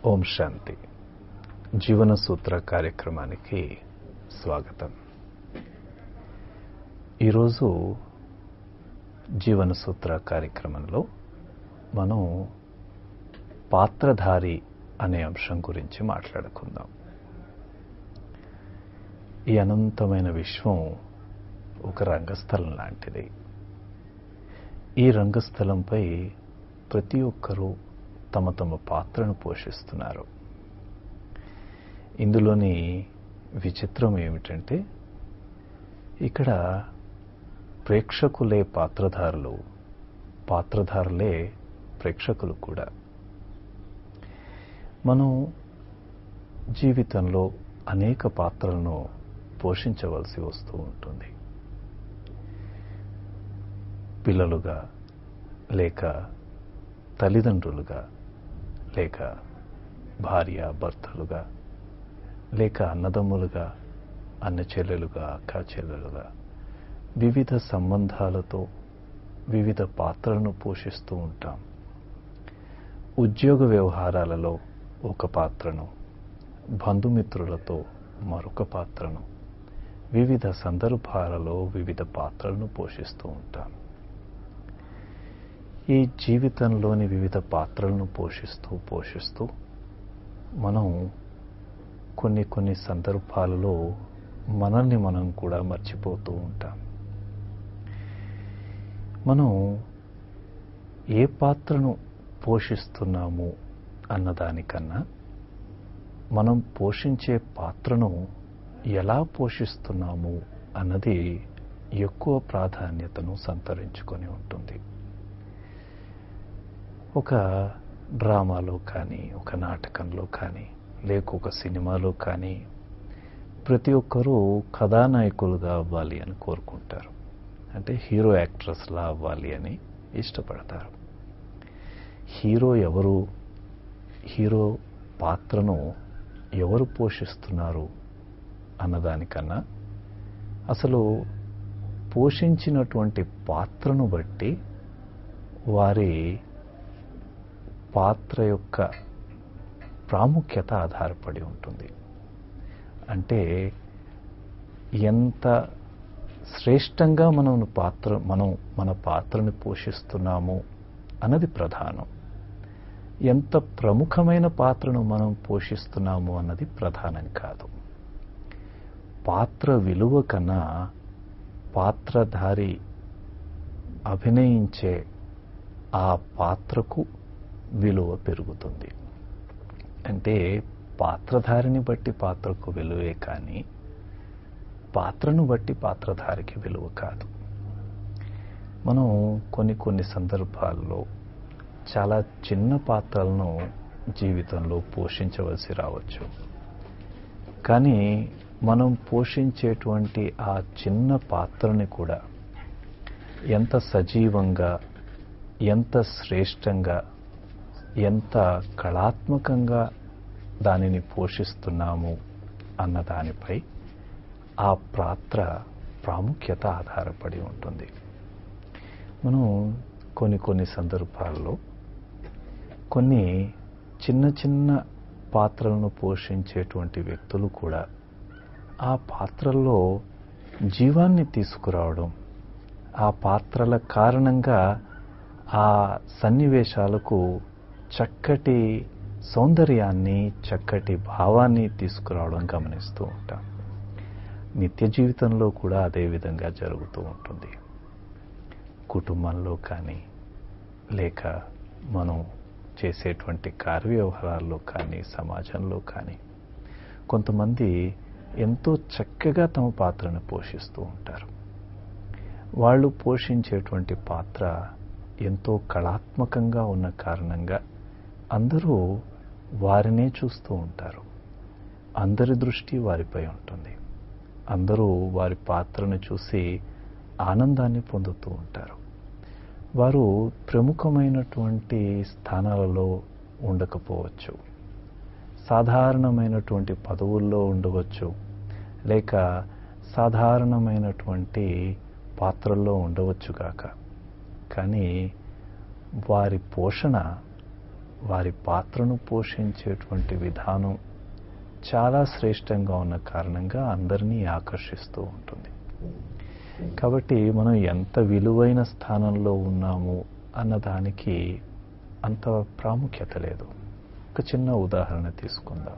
ఓం శాంతి జీవన సూత్ర కార్యక్రమానికి స్వాగతం ఈరోజు జీవన సూత్ర కార్యక్రమంలో మనం పాత్రధారి అనే అంశం గురించి మాట్లాడుకుందాం ఈ అనంతమైన విశ్వం ఒక రంగస్థలం లాంటిది ఈ రంగస్థలంపై ప్రతి ఒక్కరూ తమ తమ పాత్రను పోషిస్తున్నారు ఇందులోని విచిత్రం ఏమిటంటే ఇక్కడ ప్రేక్షకులే పాత్రధారులు పాత్రధారులే ప్రేక్షకులు కూడా మనం జీవితంలో అనేక పాత్రలను పోషించవలసి వస్తూ ఉంటుంది పిల్లలుగా లేక తల్లిదండ్రులుగా లేక భార్య భర్తలుగా లేక అన్నదమ్ములుగా అన్న చెల్లెలుగా అక్క చెల్లెలుగా వివిధ సంబంధాలతో వివిధ పాత్రలను పోషిస్తూ ఉంటాం ఉద్యోగ వ్యవహారాలలో ఒక పాత్రను బంధుమిత్రులతో మరొక పాత్రను వివిధ సందర్భాలలో వివిధ పాత్రలను పోషిస్తూ ఉంటాం ఈ జీవితంలోని వివిధ పాత్రలను పోషిస్తూ పోషిస్తూ మనం కొన్ని కొన్ని సందర్భాలలో మనల్ని మనం కూడా మర్చిపోతూ ఉంటాం మనం ఏ పాత్రను పోషిస్తున్నాము అన్నదానికన్నా మనం పోషించే పాత్రను ఎలా పోషిస్తున్నాము అన్నది ఎక్కువ ప్రాధాన్యతను సంతరించుకొని ఉంటుంది ఒక డ్రామాలో కానీ ఒక నాటకంలో కానీ లేక ఒక సినిమాలో కానీ ప్రతి ఒక్కరూ కథానాయకులుగా అవ్వాలి అని కోరుకుంటారు అంటే హీరో యాక్ట్రెస్లా అవ్వాలి అని ఇష్టపడతారు హీరో ఎవరు హీరో పాత్రను ఎవరు పోషిస్తున్నారు అన్నదానికన్నా అసలు పోషించినటువంటి పాత్రను బట్టి వారి పాత్ర యొక్క ప్రాముఖ్యత ఆధారపడి ఉంటుంది అంటే ఎంత శ్రేష్టంగా మనం పాత్ర మనం మన పాత్రని పోషిస్తున్నాము అన్నది ప్రధానం ఎంత ప్రముఖమైన పాత్రను మనం పోషిస్తున్నాము అన్నది ప్రధానం కాదు పాత్ర విలువ కన్నా పాత్రధారి అభినయించే ఆ పాత్రకు విలువ పెరుగుతుంది అంటే పాత్రధారిని బట్టి పాత్రకు విలువే కానీ పాత్రను బట్టి పాత్రధారికి విలువ కాదు మనం కొన్ని కొన్ని సందర్భాల్లో చాలా చిన్న పాత్రలను జీవితంలో పోషించవలసి రావచ్చు కానీ మనం పోషించేటువంటి ఆ చిన్న పాత్రని కూడా ఎంత సజీవంగా ఎంత శ్రేష్టంగా ఎంత కళాత్మకంగా దానిని పోషిస్తున్నాము అన్న దానిపై ఆ పాత్ర ప్రాముఖ్యత ఆధారపడి ఉంటుంది మనం కొన్ని కొన్ని సందర్భాల్లో కొన్ని చిన్న చిన్న పాత్రలను పోషించేటువంటి వ్యక్తులు కూడా ఆ పాత్రల్లో జీవాన్ని తీసుకురావడం ఆ పాత్రల కారణంగా ఆ సన్నివేశాలకు చక్కటి సౌందర్యాన్ని చక్కటి భావాన్ని తీసుకురావడం గమనిస్తూ ఉంటాం నిత్య జీవితంలో కూడా అదే విధంగా జరుగుతూ ఉంటుంది కుటుంబంలో కానీ లేక మనం చేసేటువంటి కార్యవ్యవహారాల్లో కానీ సమాజంలో కానీ కొంతమంది ఎంతో చక్కగా తమ పాత్రను పోషిస్తూ ఉంటారు వాళ్ళు పోషించేటువంటి పాత్ర ఎంతో కళాత్మకంగా ఉన్న కారణంగా అందరూ వారినే చూస్తూ ఉంటారు అందరి దృష్టి వారిపై ఉంటుంది అందరూ వారి పాత్రను చూసి ఆనందాన్ని పొందుతూ ఉంటారు వారు ప్రముఖమైనటువంటి స్థానాలలో ఉండకపోవచ్చు సాధారణమైనటువంటి పదవుల్లో ఉండవచ్చు లేక సాధారణమైనటువంటి పాత్రల్లో ఉండవచ్చు కాక కానీ వారి పోషణ వారి పాత్రను పోషించేటువంటి విధానం చాలా శ్రేష్టంగా ఉన్న కారణంగా అందరినీ ఆకర్షిస్తూ ఉంటుంది కాబట్టి మనం ఎంత విలువైన స్థానంలో ఉన్నాము అన్నదానికి అంత ప్రాముఖ్యత లేదు ఒక చిన్న ఉదాహరణ తీసుకుందాం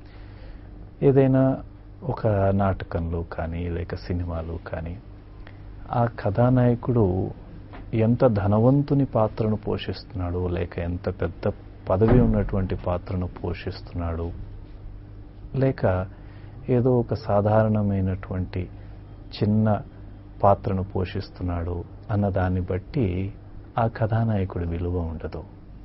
ఏదైనా ఒక నాటకంలో కానీ లేక సినిమాలో కానీ ఆ కథానాయకుడు ఎంత ధనవంతుని పాత్రను పోషిస్తున్నాడు లేక ఎంత పెద్ద పదవి ఉన్నటువంటి పాత్రను పోషిస్తున్నాడు లేక ఏదో ఒక సాధారణమైనటువంటి చిన్న పాత్రను పోషిస్తున్నాడు అన్న దాన్ని బట్టి ఆ కథానాయకుడి విలువ ఉండదు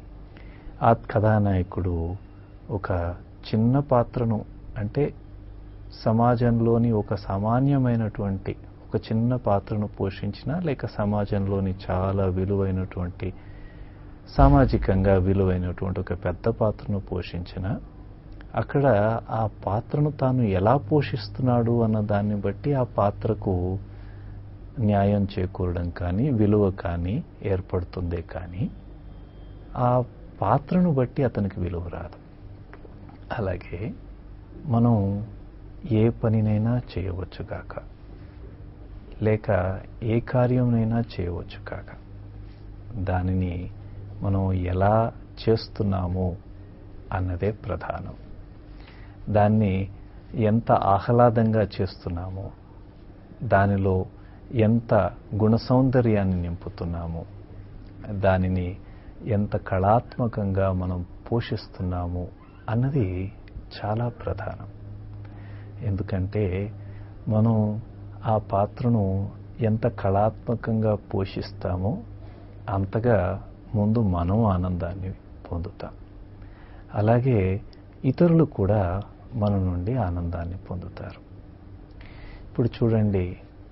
ఆ కథానాయకుడు ఒక చిన్న పాత్రను అంటే సమాజంలోని ఒక సామాన్యమైనటువంటి ఒక చిన్న పాత్రను పోషించిన లేక సమాజంలోని చాలా విలువైనటువంటి సామాజికంగా విలువైనటువంటి ఒక పెద్ద పాత్రను పోషించిన అక్కడ ఆ పాత్రను తాను ఎలా పోషిస్తున్నాడు అన్న దాన్ని బట్టి ఆ పాత్రకు న్యాయం చేకూరడం కానీ విలువ కానీ ఏర్పడుతుందే కానీ ఆ పాత్రను బట్టి అతనికి విలువ రాదు అలాగే మనం ఏ పనినైనా చేయవచ్చు కాక లేక ఏ కార్యంనైనా చేయవచ్చు కాక దానిని మనం ఎలా చేస్తున్నాము అన్నదే ప్రధానం దాన్ని ఎంత ఆహ్లాదంగా చేస్తున్నామో దానిలో ఎంత గుణ సౌందర్యాన్ని నింపుతున్నాము దానిని ఎంత కళాత్మకంగా మనం పోషిస్తున్నాము అన్నది చాలా ప్రధానం ఎందుకంటే మనం ఆ పాత్రను ఎంత కళాత్మకంగా పోషిస్తామో అంతగా ముందు మనం ఆనందాన్ని పొందుతాం అలాగే ఇతరులు కూడా మన నుండి ఆనందాన్ని పొందుతారు ఇప్పుడు చూడండి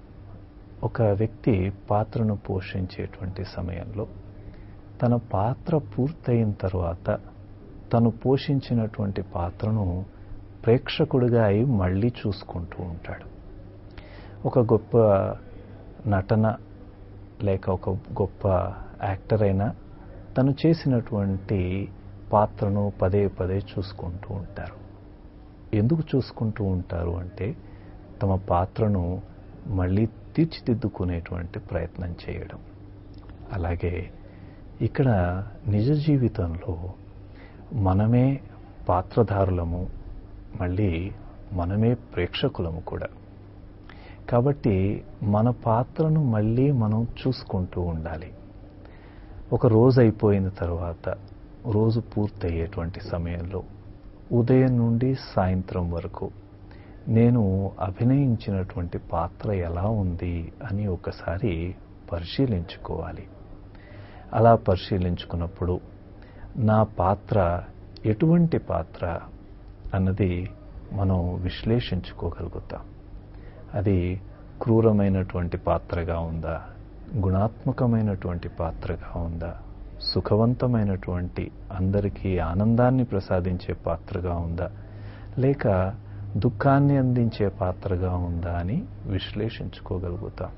ఒక వ్యక్తి పాత్రను పోషించేటువంటి సమయంలో తన పాత్ర పూర్తయిన తర్వాత తను పోషించినటువంటి పాత్రను ప్రేక్షకుడిగా అయి మళ్ళీ చూసుకుంటూ ఉంటాడు ఒక గొప్ప నటన లేక ఒక గొప్ప యాక్టర్ అయినా తను చేసినటువంటి పాత్రను పదే పదే చూసుకుంటూ ఉంటారు ఎందుకు చూసుకుంటూ ఉంటారు అంటే తమ పాత్రను మళ్ళీ తీర్చిదిద్దుకునేటువంటి ప్రయత్నం చేయడం అలాగే ఇక్కడ నిజ జీవితంలో మనమే పాత్రధారులము మళ్ళీ మనమే ప్రేక్షకులము కూడా కాబట్టి మన పాత్రను మళ్ళీ మనం చూసుకుంటూ ఉండాలి ఒక రోజు అయిపోయిన తర్వాత రోజు పూర్తయ్యేటువంటి సమయంలో ఉదయం నుండి సాయంత్రం వరకు నేను అభినయించినటువంటి పాత్ర ఎలా ఉంది అని ఒకసారి పరిశీలించుకోవాలి అలా పరిశీలించుకున్నప్పుడు నా పాత్ర ఎటువంటి పాత్ర అన్నది మనం విశ్లేషించుకోగలుగుతాం అది క్రూరమైనటువంటి పాత్రగా ఉందా గుణాత్మకమైనటువంటి పాత్రగా ఉందా సుఖవంతమైనటువంటి అందరికీ ఆనందాన్ని ప్రసాదించే పాత్రగా ఉందా లేక దుఃఖాన్ని అందించే పాత్రగా ఉందా అని విశ్లేషించుకోగలుగుతాం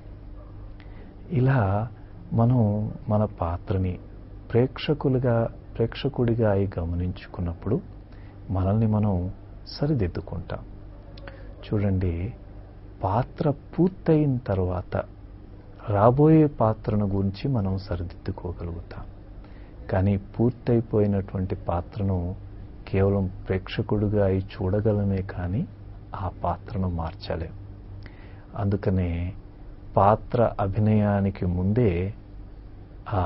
ఇలా మనం మన పాత్రని ప్రేక్షకులుగా ప్రేక్షకుడిగా అయి గమనించుకున్నప్పుడు మనల్ని మనం సరిదిద్దుకుంటాం చూడండి పాత్ర పూర్తయిన తర్వాత రాబోయే పాత్రను గురించి మనం సరిదిద్దుకోగలుగుతాం కానీ పూర్తయిపోయినటువంటి పాత్రను కేవలం ప్రేక్షకుడిగా అయి చూడగలమే కానీ ఆ పాత్రను మార్చలేం అందుకనే పాత్ర అభినయానికి ముందే ఆ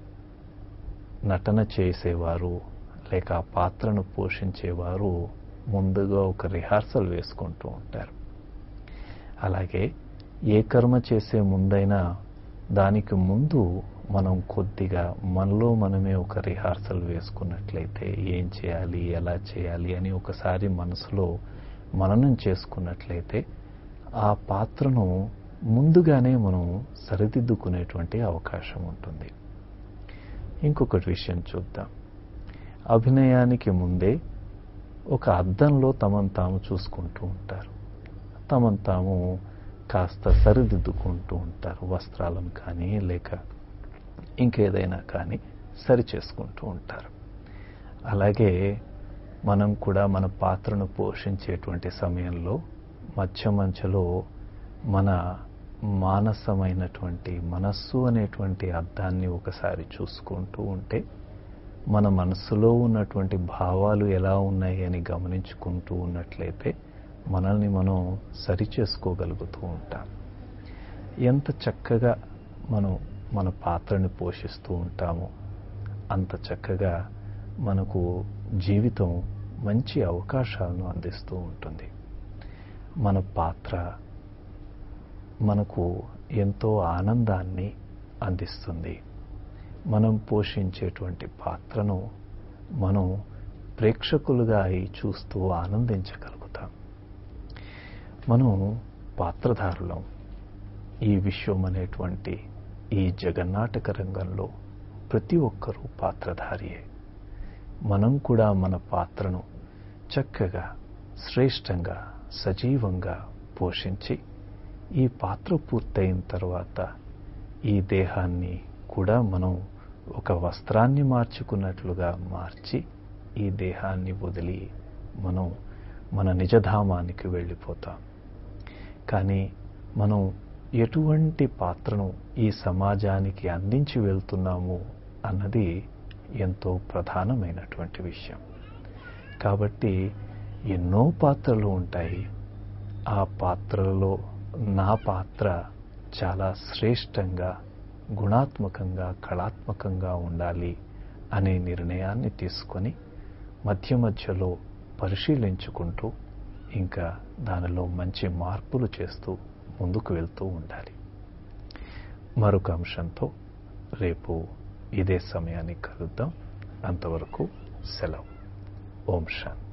నటన చేసేవారు లేక ఆ పాత్రను పోషించేవారు ముందుగా ఒక రిహార్సల్ వేసుకుంటూ ఉంటారు అలాగే ఏ కర్మ చేసే ముందైనా దానికి ముందు మనం కొద్దిగా మనలో మనమే ఒక రిహార్సల్ వేసుకున్నట్లయితే ఏం చేయాలి ఎలా చేయాలి అని ఒకసారి మనసులో మననం చేసుకున్నట్లయితే ఆ పాత్రను ముందుగానే మనం సరిదిద్దుకునేటువంటి అవకాశం ఉంటుంది ఇంకొకటి విషయం చూద్దాం అభినయానికి ముందే ఒక అద్దంలో తమను తాము చూసుకుంటూ ఉంటారు తమను తాము కాస్త సరిదిద్దుకుంటూ ఉంటారు వస్త్రాలను కానీ లేక ఇంకేదైనా కానీ సరి చేసుకుంటూ ఉంటారు అలాగే మనం కూడా మన పాత్రను పోషించేటువంటి సమయంలో మధ్య మధ్యలో మన మానసమైనటువంటి మనస్సు అనేటువంటి అర్థాన్ని ఒకసారి చూసుకుంటూ ఉంటే మన మనస్సులో ఉన్నటువంటి భావాలు ఎలా ఉన్నాయి అని గమనించుకుంటూ ఉన్నట్లయితే మనల్ని మనం సరి చేసుకోగలుగుతూ ఉంటాం ఎంత చక్కగా మనం మన పాత్రని పోషిస్తూ ఉంటామో అంత చక్కగా మనకు జీవితం మంచి అవకాశాలను అందిస్తూ ఉంటుంది మన పాత్ర మనకు ఎంతో ఆనందాన్ని అందిస్తుంది మనం పోషించేటువంటి పాత్రను మనం ప్రేక్షకులుగా అయి చూస్తూ ఆనందించగలుగుతాం మనం పాత్రధారులం ఈ విశ్వం అనేటువంటి ఈ జగన్నాటక రంగంలో ప్రతి ఒక్కరూ పాత్రధారియే మనం కూడా మన పాత్రను చక్కగా శ్రేష్టంగా సజీవంగా పోషించి ఈ పాత్ర పూర్తయిన తర్వాత ఈ దేహాన్ని కూడా మనం ఒక వస్త్రాన్ని మార్చుకున్నట్లుగా మార్చి ఈ దేహాన్ని వదిలి మనం మన నిజధామానికి వెళ్ళిపోతాం కానీ మనం ఎటువంటి పాత్రను ఈ సమాజానికి అందించి వెళ్తున్నాము అన్నది ఎంతో ప్రధానమైనటువంటి విషయం కాబట్టి ఎన్నో పాత్రలు ఉంటాయి ఆ పాత్రలలో నా పాత్ర చాలా శ్రేష్టంగా గుణాత్మకంగా కళాత్మకంగా ఉండాలి అనే నిర్ణయాన్ని తీసుకొని మధ్య మధ్యలో పరిశీలించుకుంటూ ఇంకా దానిలో మంచి మార్పులు చేస్తూ ముందుకు వెళ్తూ ఉండాలి మరొక అంశంతో రేపు ఇదే సమయాన్ని కలుద్దాం అంతవరకు సెలవు ఓం శాంతి